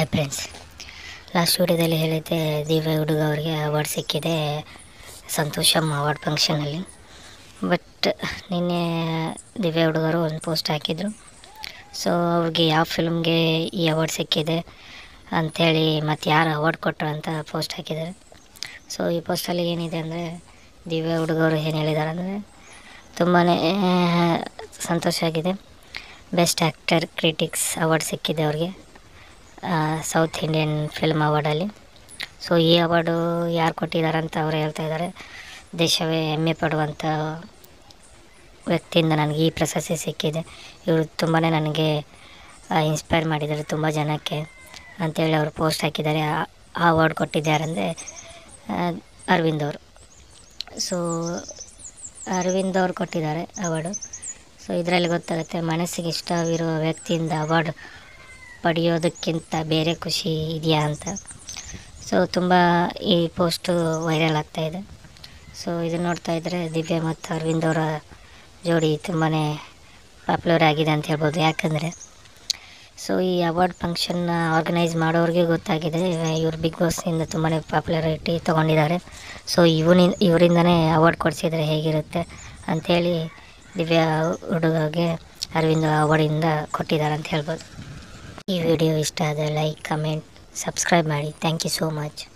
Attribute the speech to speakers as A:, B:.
A: hi friends last ವಿಡಿಯೋದಲ್ಲಿ ಹೇಳಿದ್ದೆ ದಿವ್ಯ ಹುಡುಗ ಅವರಿಗೆ ಅವಾರ್ಡ್ ಸಿಕ್ಕಿದೆ ಸಂತೋಷಮ್ ಅವಾರ್ಡ್ ಫಂಕ್ಷನಲ್ಲಿ ಬಟ್ ನಿನ್ನೆ ದಿವ್ಯ ಹುಡುಗರು ಒಂದು ಪೋಸ್ಟ್ ಹಾಕಿದರು ಸೊ ಅವ್ರಿಗೆ ಯಾವ ಫಿಲ್ಮ್ಗೆ ಈ ಅವಾರ್ಡ್ ಸಿಕ್ಕಿದೆ ಅಂಥೇಳಿ ಮತ್ತು ಯಾರು ಅವಾರ್ಡ್ ಕೊಟ್ಟರು ಅಂತ ಪೋಸ್ಟ್ ಹಾಕಿದ್ದಾರೆ ಸೊ ಈ ಪೋಸ್ಟಲ್ಲಿ ಏನಿದೆ ಅಂದರೆ ದಿವ್ಯ ಹುಡುಗರು ಏನು ಹೇಳಿದ್ದಾರೆ ಅಂದರೆ ತುಂಬಾ ಸಂತೋಷ ಆಗಿದೆ ಬೆಸ್ಟ್ ಆ್ಯಕ್ಟರ್ ಕ್ರಿಟಿಕ್ಸ್ ಅವಾರ್ಡ್ ಸಿಕ್ಕಿದೆ ಅವ್ರಿಗೆ ಸೌತ್ ಇಂಡಿಯನ್ ಫಿಲ್ಮ್ ಅವಾರ್ಡಲ್ಲಿ ಸೊ ಈ ಅವಾರ್ಡು ಯಾರು ಕೊಟ್ಟಿದ್ದಾರೆ ಅಂತ ಅವರು ಹೇಳ್ತಾ ಇದ್ದಾರೆ ದೇಶವೇ ಹೆಮ್ಮೆ ಪಡುವಂಥ ವ್ಯಕ್ತಿಯಿಂದ ನನಗೆ ಈ ಪ್ರಶಸ್ತಿ ಸಿಕ್ಕಿದೆ ಇವರು ತುಂಬಾ ನನಗೆ ಇನ್ಸ್ಪೈರ್ ಮಾಡಿದ್ದಾರೆ ತುಂಬ ಜನಕ್ಕೆ ಅಂಥೇಳಿ ಅವರು ಪೋಸ್ಟ್ ಹಾಕಿದ್ದಾರೆ ಆ- ಆ ಅವಾರ್ಡ್ ಕೊಟ್ಟಿದ್ದಾರಂದರೆ ಅರವಿಂದ್ ಅವರು ಸೊ ಅರವಿಂದ್ ಅವರು ಕೊಟ್ಟಿದ್ದಾರೆ ಅವಾರ್ಡು ಸೊ ಇದರಲ್ಲಿ ಗೊತ್ತಾಗುತ್ತೆ ಮನಸ್ಸಿಗೆ ಇಷ್ಟವಿರುವ ವ್ಯಕ್ತಿಯಿಂದ ಅವಾರ್ಡ್ ಪಡೆಯೋದಕ್ಕಿಂತ ಬೇರೆ ಖುಷಿ ಇದೆಯಾ ಅಂತ ಸೊ ತುಂಬ ಈ ಪೋಸ್ಟು ವೈರಲ್ ಆಗ್ತಾಯಿದೆ ಸೊ ಇದನ್ನು ನೋಡ್ತಾ ಇದ್ದರೆ ದಿವ್ಯ ಮತ್ತು ಅರವಿಂದ್ ಅವರ ಜೋಡಿ ತುಂಬಾ ಪಾಪ್ಯುಲರ್ ಆಗಿದೆ ಅಂತ ಹೇಳ್ಬೋದು ಯಾಕಂದರೆ ಸೊ ಈ ಅವಾರ್ಡ್ ಫಂಕ್ಷನ್ನ ಆರ್ಗನೈಸ್ ಮಾಡೋರಿಗೆ ಗೊತ್ತಾಗಿದೆ ಇವರು ಬಿಗ್ ಬಾಸ್ನಿಂದ ತುಂಬಾ ಪಾಪ್ಯುಲಾರಿಟಿ ತೊಗೊಂಡಿದ್ದಾರೆ ಸೊ ಇವನಿಂದ ಇವರಿಂದನೇ ಅವಾರ್ಡ್ ಕೊಡಿಸಿದರೆ ಹೇಗಿರುತ್ತೆ ಅಂಥೇಳಿ ದಿವ್ಯಾ ಹುಡುಗಗೆ ಅರವಿಂದ್ ಅವಾರ್ಡಿಂದ ಕೊಟ್ಟಿದ್ದಾರೆ ಅಂತ ಹೇಳ್ಬೋದು ಈ ವಿಡಿಯೋ ಇಷ್ಟ ಆದರೆ ಲೈಕ್ ಕಮೆಂಟ್ ಸಬ್ಸ್ಕ್ರೈಬ್ ಮಾಡಿ ಥ್ಯಾಂಕ್ ಯು ಸೋ ಮಚ್